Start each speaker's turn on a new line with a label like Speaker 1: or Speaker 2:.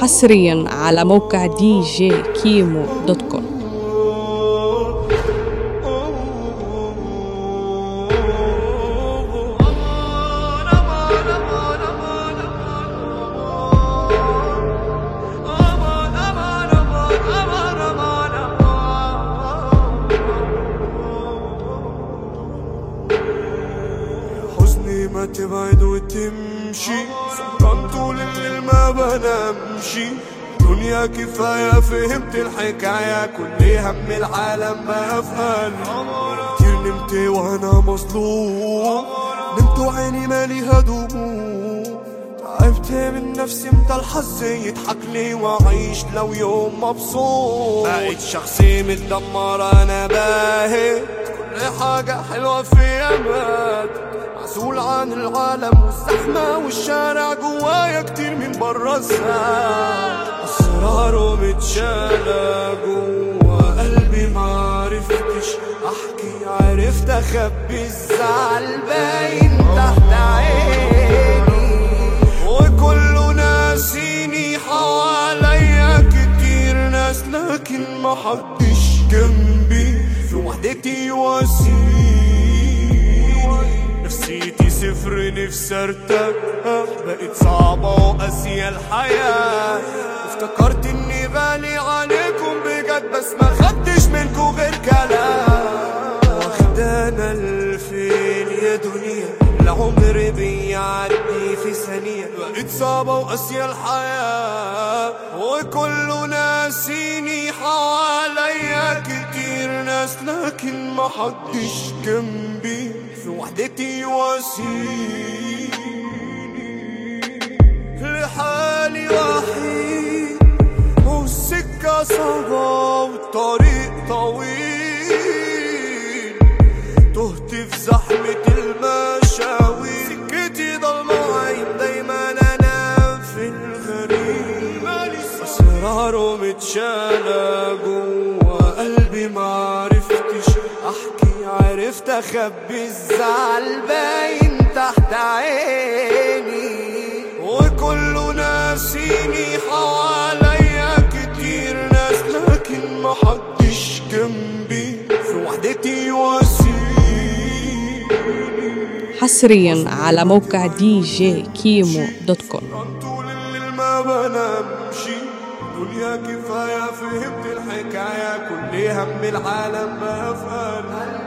Speaker 1: حصريا على موقع دي جي كيمو دوت كوم
Speaker 2: حزني ما تبعد وتمشي سهران طول الليل ما بنامشي دنيا كفاية فهمت الحكاية كل هم العالم ما في قلبي كتير نمت وانا مظلوم نمت وعيني ماليها دموع تعبت من نفسي متى الحظ يضحك لي واعيش لو يوم مبسوط بقيت شخصي متدمر انا باهت كل حاجة حلوة فيا مات معزول عن العالم والزحمة والشارع جوايا كتير من برا الساعة أسراره متشالة جوا قلبي معرفتش أحكي عرفت أخبي الزعل باين تحت عيني وكله ناسيني حواليا كتير ناس لكن محدش جنبي في وحدتي واسيني نفسيتي صفر نفسي ارتاح بقت صعبة وقاسية الحياة افتكرت اني غالي عليكم بجد بس ما خدتش منكم غير كلام واخدانا الفين يا دنيا العمر بيعدي في ثانية بقت صعبة وقاسية الحياة وكله ناسيني حواليا كتير ناس لكن محدش جنبي في وحدتي واسيني لحالي وحيد والسكة صعبة والطريق طويل تهت في زحمة المشاوير سكتي ضلمة عين دايما انا في الغريب اسراره متشالة جوا قلبي معرفتش احكي عرفت اخبي الزعل باين تحت عيني وكله ناسيني حواليا كتير ناس لكن محدش جنبي في وحدتي واسيني
Speaker 1: حصريا على موقع دي جي كيمو دوت كوم
Speaker 2: طول الليل ما بنامشي دنيا كفاية فهمت الحكاية كل هم العالم ما في قلبي